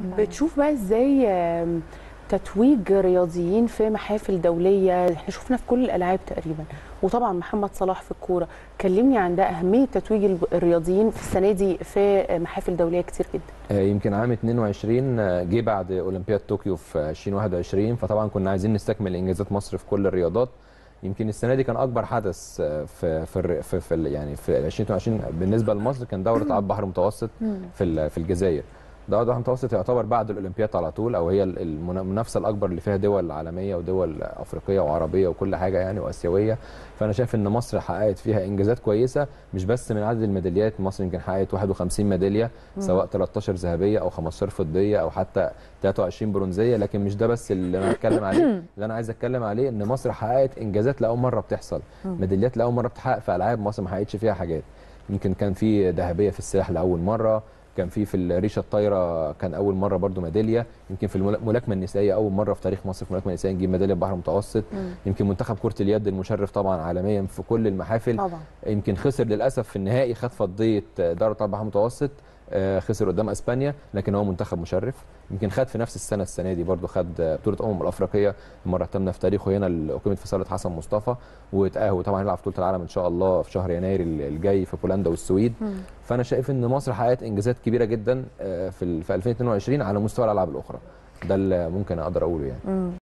بتشوف بقى ازاي آم، تتويج رياضيين في محافل دوليه احنا شفنا في كل الالعاب تقريبا وطبعا محمد صلاح في الكوره كلمني عن ده اهميه تتويج ال- الرياضيين في السنه دي في محافل دوليه كتير جدا آه، يمكن عام 22 آه، جه بعد اولمبياد طوكيو في 2021 فطبعا كنا عايزين نستكمل انجازات مصر في كل الرياضات يمكن السنه دي كان اكبر حدث آه، في في الر- في, في ال- يعني في 2022 بالنسبه لمصر كان دوره العاب بحر المتوسط في ال- في الجزائر دوره البحر المتوسط يعتبر بعد الاولمبياد على طول او هي ال- المنا- المنافسه الاكبر اللي فيها دول عالميه ودول افريقيه وعربيه وكل حاجه يعني واسيويه فانا شايف ان مصر حققت فيها انجازات كويسه مش بس من عدد الميداليات مصر يمكن حققت 51 ميداليه سواء 13 ذهبيه او 15 فضيه او حتى 23 برونزيه لكن مش ده بس اللي انا هتكلم عليه اللي انا عايز اتكلم عليه ان مصر حققت انجازات لاول مره بتحصل ميداليات لاول مره بتحقق في العاب مصر ما حققتش فيها حاجات يمكن كان في ذهبيه في السلاح لاول مره كان في في الريشه الطايره كان اول مره برضو ميداليه يمكن في الملاكمه النسائيه اول مره في تاريخ مصر في الملاكمه النسائيه نجيب ميداليه بحر متوسط يمكن منتخب كره اليد المشرف طبعا عالميا في كل المحافل طبعا يمكن خسر للاسف في النهائي خد فضيه دوره البحر المتوسط آه، خسر قدام اسبانيا لكن هو منتخب مشرف يمكن خد في نفس السنه السنه دي برضو خد آه، بطوله امم الافريقيه المره الثامنه في تاريخه هنا اللي اقيمت في صاله حسن مصطفى وتاهل طبعا هيلعب في بطوله العالم ان شاء الله في شهر يناير الجاي في بولندا والسويد فانا شايف ان مصر حققت انجازات كبيره جدا آه، في ال- في 2022 على مستوى الالعاب الاخرى ده اللي ممكن اقدر اقوله يعني